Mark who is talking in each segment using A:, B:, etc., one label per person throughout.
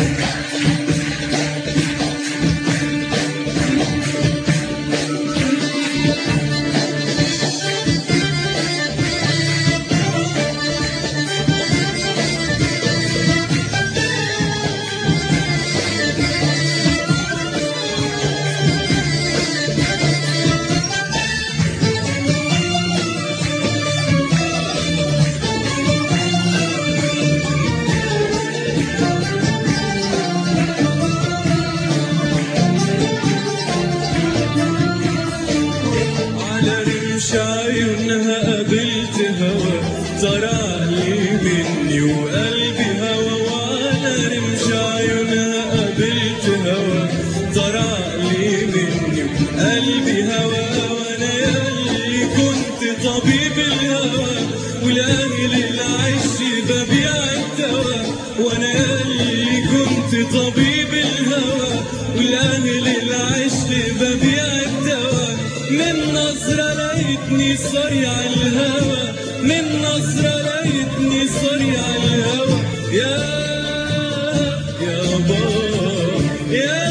A: على رمش عيونها قابلت هوا طرع لي مني وقلبي هوا وعلى رمش عيونها قابلت هوا طرع لي مني وقلبي هوا وانا ياللي كنت طبيب الهوى ولاهل العش ببيع الدواء وانا ياللي كنت طبيب الهوى ولاهل العش ببيع الدواء من نظرة لقيتني صريع الهوى من نظرة لقيتني صريع الهوى يا يا بابا يا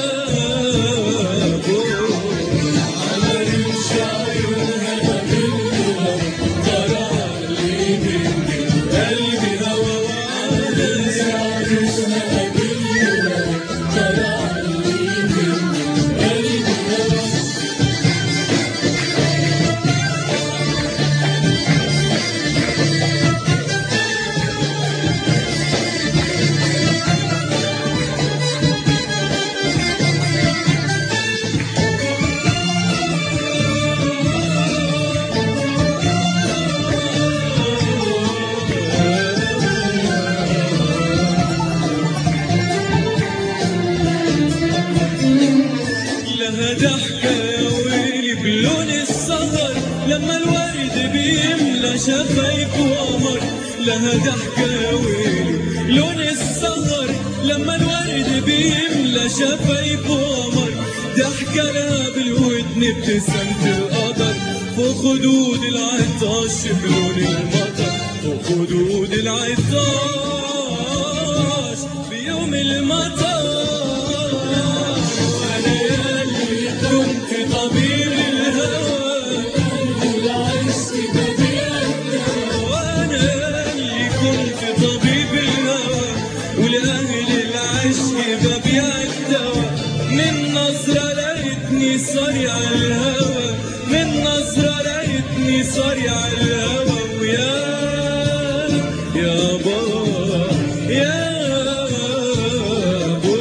A: بابا على رمش عيونها قابلتها طلع لي مني قلبي هوى وعلى رمش عيونها قابلتها طلع لي مني قلبي هوى لها ضحكة يا ويلي بلون السهر لما الورد بيملى شفايف وقمر لها ضحكة يا ويلي لون السهر لما الورد بيملى شفايف وقمر ضحكة لها بالودن ابتسامة القدر فوق خدود العطاش بلون المطر فوق خدود العطاش بيوم المطر أنا ياللي كنت طبيب الهوى العز بديع وأنا ياللي كنت طبيب الهوى ولأهل العشق ببيع الدواء من نظرة لقيتني صريع الهوى من نظرة لقيتني صريع الهوى ويا يا بابا يا بابا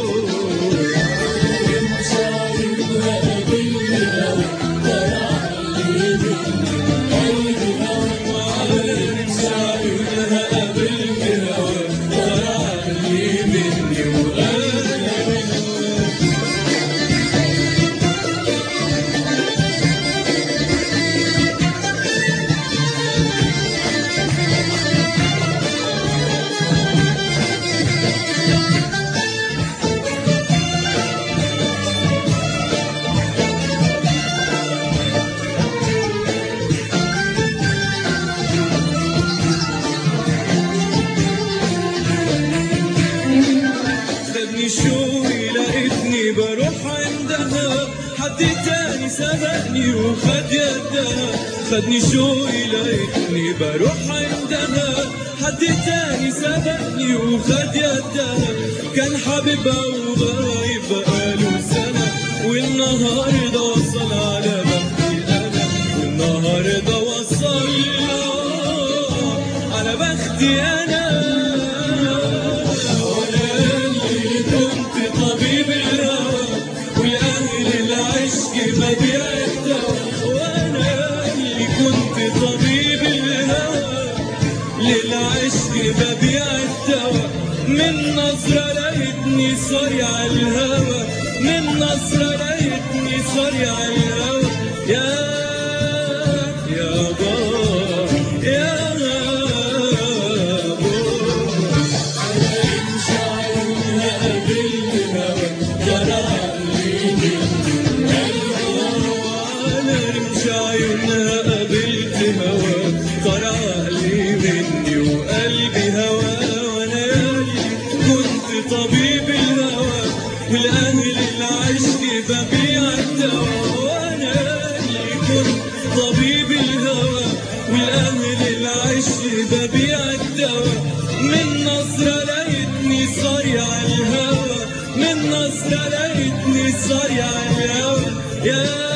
A: خدني شوقي لقيتني بروح عندها حد تاني سبقني وخد يدها خدني شوقي لقيتني بروح عندها حد تاني سبقني وخد يدها كان حبيبها وغايب بقاله سنة والنهاردة وصل على بختي أنا والنهاردة وصل على بختي أنا وأنا اللي كنت طبيب الهوى والأهل العشق بديع الدواء وأنا اللي كنت طبيب الهوى للعشق ببيع الدواء من نظرة لقيتني صريع الهوى من نظرة لقيتني صريع الهوى يا يا بابا يا بابا على رمش عيونها قابلت هوا طلع لي مني وقلبي هوا وانا ياللي كنت طبيب الدواء من نظرة لقيتني صارع الهوى من نظرة لقيتني صارع الهوى يا